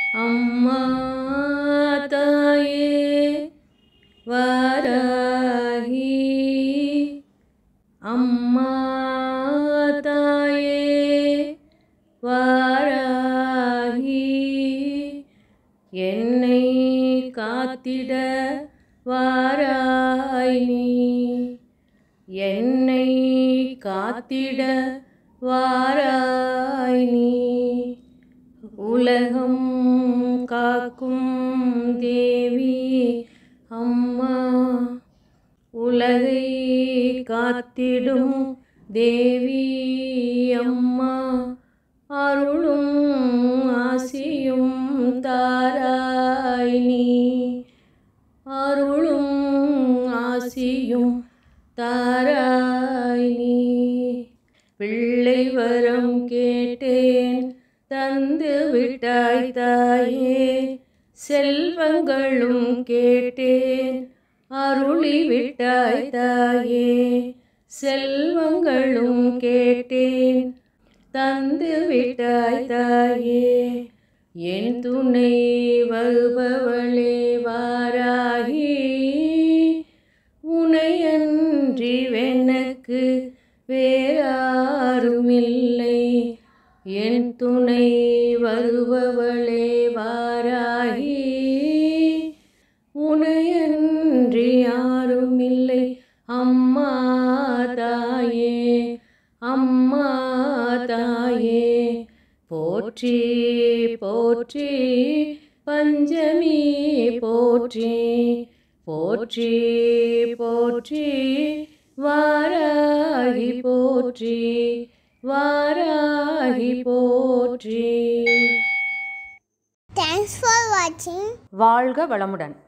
அம்மா தாயே வாராகி அம்மா தாயே வாராகி என்னை காத்திட வாராய் நீ என்னை காத்திட வாராய் நீ உலகம் காக்கும் தேவி அம்மா உலகை காத்திடும் தேவி அம்மா அருளும் ஆசியும் தாராய் நீ அருளும் ஆசியும் தாராய் நீ பிள்ளை வரம் கேட்டேன் தந்து விட்டாய் தாயே செல்வங்களும் கேட்டேன் அருளி விட்டாய் தாயே செல்வங்களும் கேட்டேன் தந்து விட்டாய் தாயே என் துணை வருபவளே வாராகி உனையன்றி வெனக்கு வேறாருமில்லை என் துணை வருபவளே வாராகி உனையன்றி யாருமில்லை அம்மா தாயே அம்மா தாயே போற்றி போற்றி பஞ்சமி போற்றி போற்றி போற்றி வாராகி போற்றி வாராகி போற்றி Thanks for watching. வாழ்க வளமுடன்